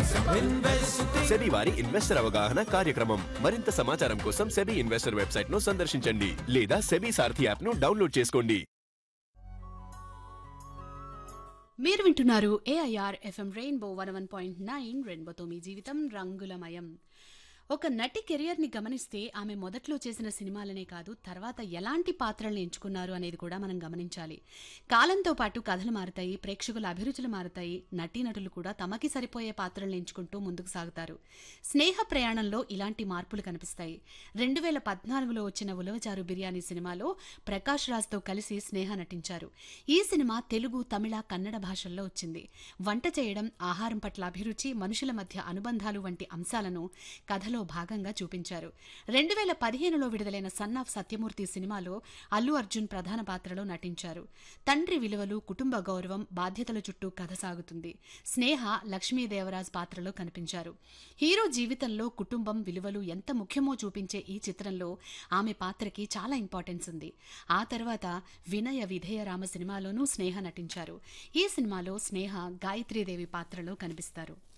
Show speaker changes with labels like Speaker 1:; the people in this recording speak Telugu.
Speaker 1: సెబీ వారి ఇన్వెస్టర్ అవగాహన కార్యక్రమం మరింత సమాచారం కోసం సెబీ ఇన్వెస్టర్ వెబ్సైట్ ను సందర్శించండి లేదా సెబీ సారథి యాప్ ను డౌన్లోడ్ చేసుకోండి
Speaker 2: మీరు వింటున్నారు AIR FM Rainbow one one point nine రెయిన్బోతో మీ జీవితం రంగులమయం ఒక నటి కెరియర్ని గమనిస్తే ఆమె మొదట్లో చేసిన సినిమాలనే కాదు తర్వాత ఎలాంటి పాత్రలను ఎంచుకున్నారు అనేది కూడా మనం గమనించాలి కాలంతో పాటు కథలు మారుతాయి ప్రేక్షకుల అభిరుచులు మారుతాయి నటీనటులు కూడా తమకి సరిపోయే పాత్రలను ఎంచుకుంటూ ముందుకు సాగుతారు స్నేహ ప్రయాణంలో ఇలాంటి మార్పులు కనిపిస్తాయి రెండు వేల పద్నాలుగులో వచ్చిన ఉలవచారు బిర్యానీ సినిమాలో ప్రకాష్ రాజ్తో కలిసి స్నేహ నటించారు ఈ సినిమా తెలుగు తమిళ కన్నడ భాషల్లో వచ్చింది వంట చేయడం ఆహారం పట్ల అభిరుచి మనుషుల మధ్య అనుబంధాలు వంటి అంశాలను కథలో భాగంగా చూపించారు రెండు వేల పదిహేనులో విడుదలైన సన్ ఆఫ్ సత్యమూర్తి సినిమాలో అల్లు అర్జున్ ప్రధాన పాత్రలో నటించారు తండ్రి విలువలు కుటుంబ గౌరవం బాధ్యతల చుట్టూ కథ సాగుతుంది స్నేహ లక్ష్మీదేవరాజ్ పాత్రలో కనిపించారు హీరో జీవితంలో కుటుంబం విలువలు ఎంత ముఖ్యమో చూపించే ఈ చిత్రంలో ఆమె పాత్రకి చాలా ఇంపార్టెన్స్ ఉంది ఆ తర్వాత వినయ విధేయ రామ సినిమాలోనూ స్నేహ నటించారు ఈ సినిమాలో స్నేహ గాయత్రీదేవి పాత్రలో కనిపిస్తారు